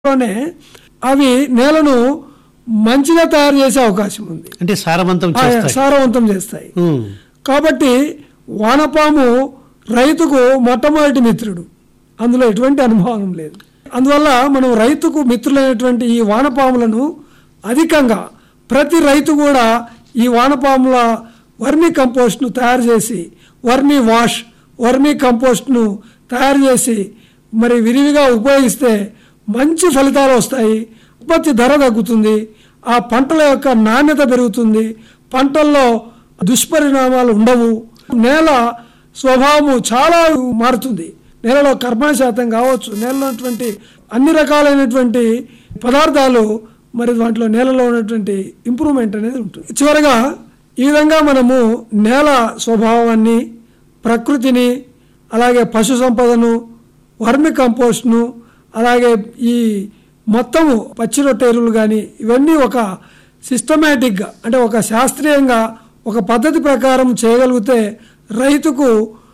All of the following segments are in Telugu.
లోనే అవి నేలను మంచిగా తయారు చేసే అవకాశం ఉంది అంటే సారవంతం ఆ, చేస్తాయి సారవంతం చేస్తాయి ఉమ్, కాబట్టి వానపాము రైతుకు మొట్టమొదటి మిత్రుడు అందులో ఎటువంటి అనుభవం లేదు అందువల్ల మనం రైతుకు మిత్రులైనటువంటి ఈ వానపాములను అధికంగా ప్రతి రైతు కూడా ఈ వానపాముల వర్మీ కంపోస్ట్ను తయారు చేసి వర్మీ వాష్ వర్మీ కంపోస్ట్ను తయారు చేసి మరి విరివిగా ఉపయోగిస్తే మంచి ఫలితాలు వస్తాయి ఉత్పత్తి ధర తగ్గుతుంది ఆ పంటల యొక్క నాణ్యత పెరుగుతుంది పంటల్లో దుష్పరిణామాలు ఉండవు నేల స్వభావము చాలా మారుతుంది నేలలో కర్బన శాతం కావచ్చు నేలలో ఉన్నటువంటి అన్ని రకాలైనటువంటి పదార్థాలు మరి వాటిలో నేలలో ఉన్నటువంటి ఇంప్రూవ్మెంట్ అనేది ఉంటుంది చివరగా ఈ విధంగా మనము నేల స్వభావాన్ని ప్రకృతిని అలాగే పశు సంపదను వర్మి కంపోస్ట్ను అలాగే ఈ మొత్తము పచ్చి రొట్టె ఎరువులు కానీ ఇవన్నీ ఒక సిస్టమేటిక్గా అంటే ఒక శాస్త్రీయంగా ఒక పద్ధతి ప్రకారం చేయగలిగితే రైతుకు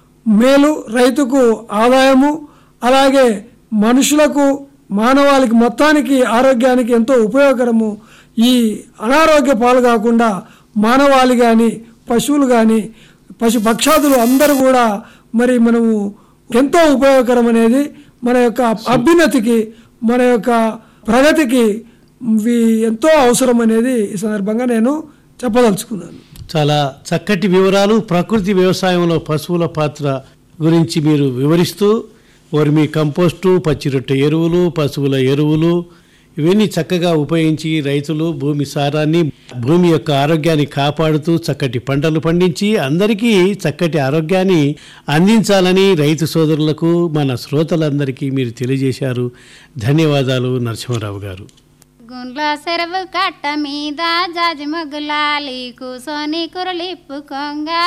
మేలు రైతుకు ఆదాయము అలాగే మనుషులకు మానవాళికి మొత్తానికి ఆరోగ్యానికి ఎంతో ఉపయోగకరము ఈ అనారోగ్య పాలు కాకుండా మానవాళి కానీ పశువులు కానీ పశు పక్షాదులు అందరూ కూడా మరి మనము ఎంతో ఉపయోగకరం అనేది మన యొక్క అభ్యున్నతికి మన యొక్క ప్రగతికి ఇవి ఎంతో అవసరం అనేది ఈ సందర్భంగా నేను చెప్పదలుచుకున్నాను చాలా చక్కటి వివరాలు ప్రకృతి వ్యవసాయంలో పశువుల పాత్ర గురించి మీరు వివరిస్తూ వర్మి కంపోస్టు పచ్చిరొట్టె ఎరువులు పశువుల ఎరువులు ఇవన్నీ చక్కగా ఉపయోగించి రైతులు భూమి సారాన్ని భూమి యొక్క ఆరోగ్యాన్ని కాపాడుతూ చక్కటి పంటలు పండించి అందరికీ చక్కటి ఆరోగ్యాన్ని అందించాలని రైతు సోదరులకు మన శ్రోతలందరికీ మీరు తెలియజేశారు ధన్యవాదాలు నరసింహారావు గారు గుండ్ల సెరవు కట్ట మీద జాజి మొగ్గులాలి కూసోని కురలిప్పుకోంగా